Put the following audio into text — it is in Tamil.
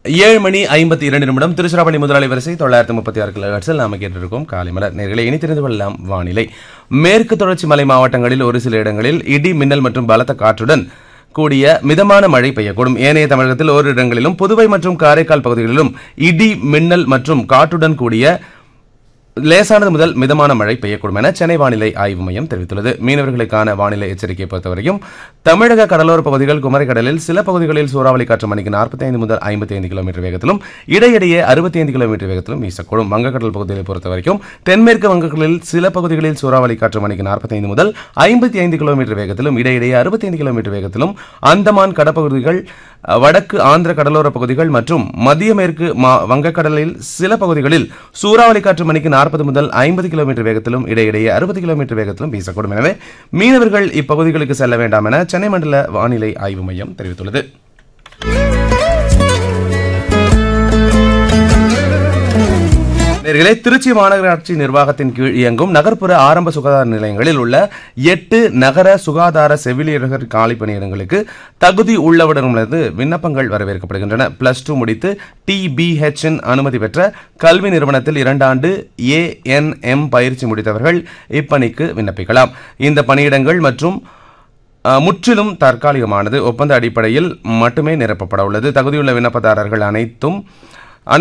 ஏழு மணி ஐம்பத்தி இரண்டு நிமிடம் திருச்சிராப்பள்ளி முதலாளி வரிசை தொள்ளாயிரத்தி முப்பத்தி ஆறு கிலோஹெர்ட்ஸில் நாம கேட்டிருக்கோம் காலை மலர் நேர்களை இனி தெரிந்து கொள்ளலாம் வானிலை மேற்கு தொடர்ச்சி மலை மாவட்டங்களில் ஒரு சில இடங்களில் இடி மின்னல் மற்றும் பலத்த காற்றுடன் கூடிய மிதமான மழை பெய்யக்கூடும் ஏனைய தமிழகத்தில் ஓரிரு இடங்களிலும் புதுவை மற்றும் காரைக்கால் பகுதிகளிலும் இடி மின்னல் மற்றும் காற்றுடன் கூடிய லேசானது முதல் மிதமான மழை பெய்யக்கூடும் என சென்னை வானிலை ஆய்வு மையம் தெரிவித்துள்ளது மீனவர்களுக்கான வானிலை எச்சரிக்கை பொறுத்தவரையும் தமிழக கடலோர பகுதிகள் குமரிக்கடலில் சில பகுதிகளில் சூறாவளி காற்று மணிக்கு 45 முதல் 55 கிலோமீட்டர் வேகத்திலும் இடையிடையே 65 கிலோமீட்டர் வேகத்திலும் வீசக்கூடும் வங்கக்கடல் பகுதிகளை பொறுத்தவரைக்கும் தென்மேற்கு வங்கக்கடலில் சில பகுதிகளில் சூறாவளி காற்று மணிக்கு 45 முதல் 55 கிலோமீட்டர் வேகத்திலும் இடையிடையே 65 கிலோமீட்டர் வேகத்திலும் அந்தமான் கடற்பகுதிகள் அஹ், வடக்கு ஆந்திர கடலோர பகுதிகள் மற்றும் மத்திய மேற்கு மா- வங்கக்கடலில் சில பகுதிகளில் சூறாவளி காற்று மணிக்கு 40 முதல் 50 கிலோமீட்டர் வேகத்திலும் இடையிடையே 60 கிலோமீட்டர் வேகத்திலும் வீசக்கூடும் எனவே மீனவர்கள் இப்பகுதிகளுக்கு செல்ல வேண்டாம் என சென்னை மண்டல வானிலை ஆய்வு மையம் தெரிவித்துள்ளது நேர்களே திருச்சி மாநகராட்சி நிர்வாகத்தின் கீழ் இயங்கும் நகர்ப்புற ஆரம்ப சுகாதார நிலையங்களில் உள்ள எட்டு நகர சுகாதார செவிலியர்கள் காலி பணியிடங்களுக்கு தகுதி உள்ளவர்களிடமிருந்து விண்ணப்பங்கள் வரவேற்கப்படுகின்றன பிளஸ் டூ முடித்து டிபிஹெச்இன் அனுமதி பெற்ற கல்வி நிறுவனத்தில் இரண்டாண்டு ஏஎன்எம் பயிற்சி முடித்தவர்கள் இப்பணிக்கு விண்ணப்பிக்கலாம் இந்த பணியிடங்கள் மற்றும் அஹ், முற்றிலும் தற்காலிகமானது ஒப்பந்த அடிப்படையில் மட்டுமே நிரப்பப்பட உள்ளது தகுதியுள்ள விண்ணப்பதாரர்கள் அனைத்தும்